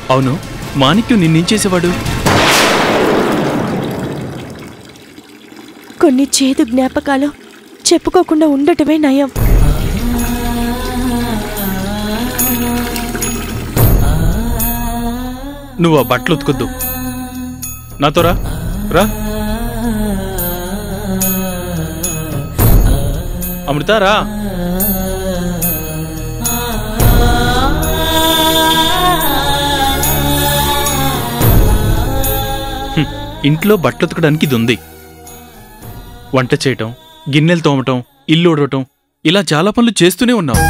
అవును మాణిక్యం నిన్నేం చేసేవాడు కొన్ని చేదు జ్ఞాపకాలు చెప్పుకోకుండా ఉండటమే నయం నువ్వు ఆ బట్టలు ఉతుకొద్దు నాతో రా రా అమృత రా హ్మ్, ఇంట్లో బట్టలు ఉతకడానికి ఇది ఉంది వంట చేయటం గిన్నెలు తోమటం ఇల్లు ఉడవటం ఇలా చాలా పనులు చేస్తూనే ఉన్నావు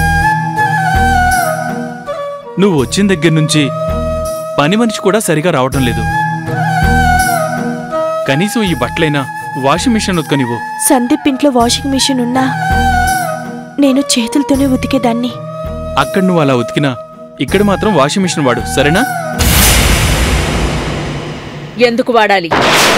నువ్వు వచ్చిన దగ్గర నుంచి పని మనిషి కూడా సరిగా రావటం లేదు కనీసం ఈ బట్టలైనా వాషింగ్ మిషన్ ఉతకనివ్వు సందీప్ ఇంట్లో వాషింగ్ మిషన్ ఉన్నా నేను చేతులతోనే ఉతికేదాన్ని అక్కడ నువ్వు అలా ఉతికినా ఇక్కడ మాత్రం వాషింగ్ మిషన్ వాడు సరేనా ఎందుకు వాడాలి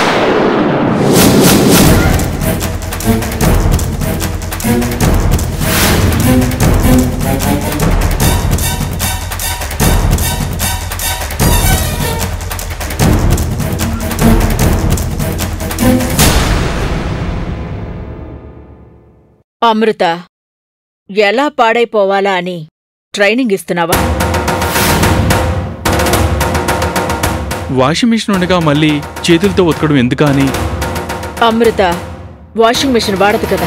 అమృత ఎలా పాడైపోవాలా అని ట్రైనింగ్ ఇస్తున్నావా వాషింగ్ మిషన్ ఉండగా మళ్ళీ చేతులతో ఉతకడం ఎందుకా అని అమృత వాషింగ్ మెషిన్ వాడదు కదా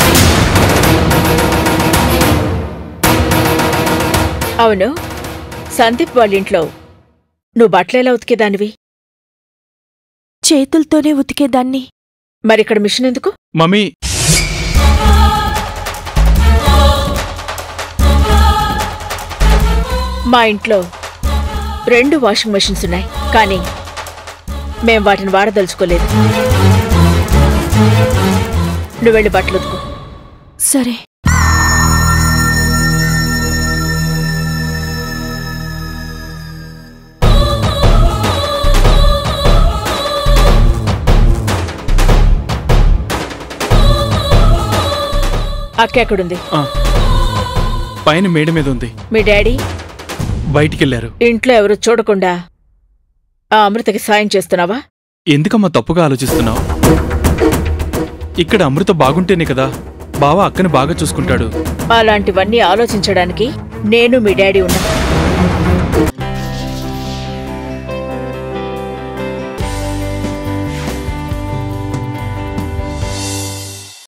అవును సందీప్ వాళ్ళ ఇంట్లో నువ్వు బట్టలేలా ఉతికేదానివి చేతులతోనే ఉతికేదాన్ని మరిక్కడ మిషన్ ఎందుకు మమ్మీ మా ఇంట్లో రెండు వాషింగ్ మెషిన్స్ ఉన్నాయి కానీ మేం వాటిని వాడదలుచుకోలేదు నువ్వు వెళ్ళి బట్టలు ఉతుకు సరే అక్క ఎక్కడుంది ఆ, పైన మేడ మీద ఉంది మీ డాడీ బయటికెళ్లారు ఇంట్లో ఎవరు చూడకుండా ఆ అమృతకి సాయం చేస్తున్నావా ఎందుకమ్మా తప్పుగా ఆలోచిస్తున్నావు ఇక్కడ అమృత బాగుంటేనే కదా బావ అక్కని బాగా చూసుకుంటాడు అలాంటివన్నీ ఆలోచించడానికి నేను మీ డాడీ ఉన్నా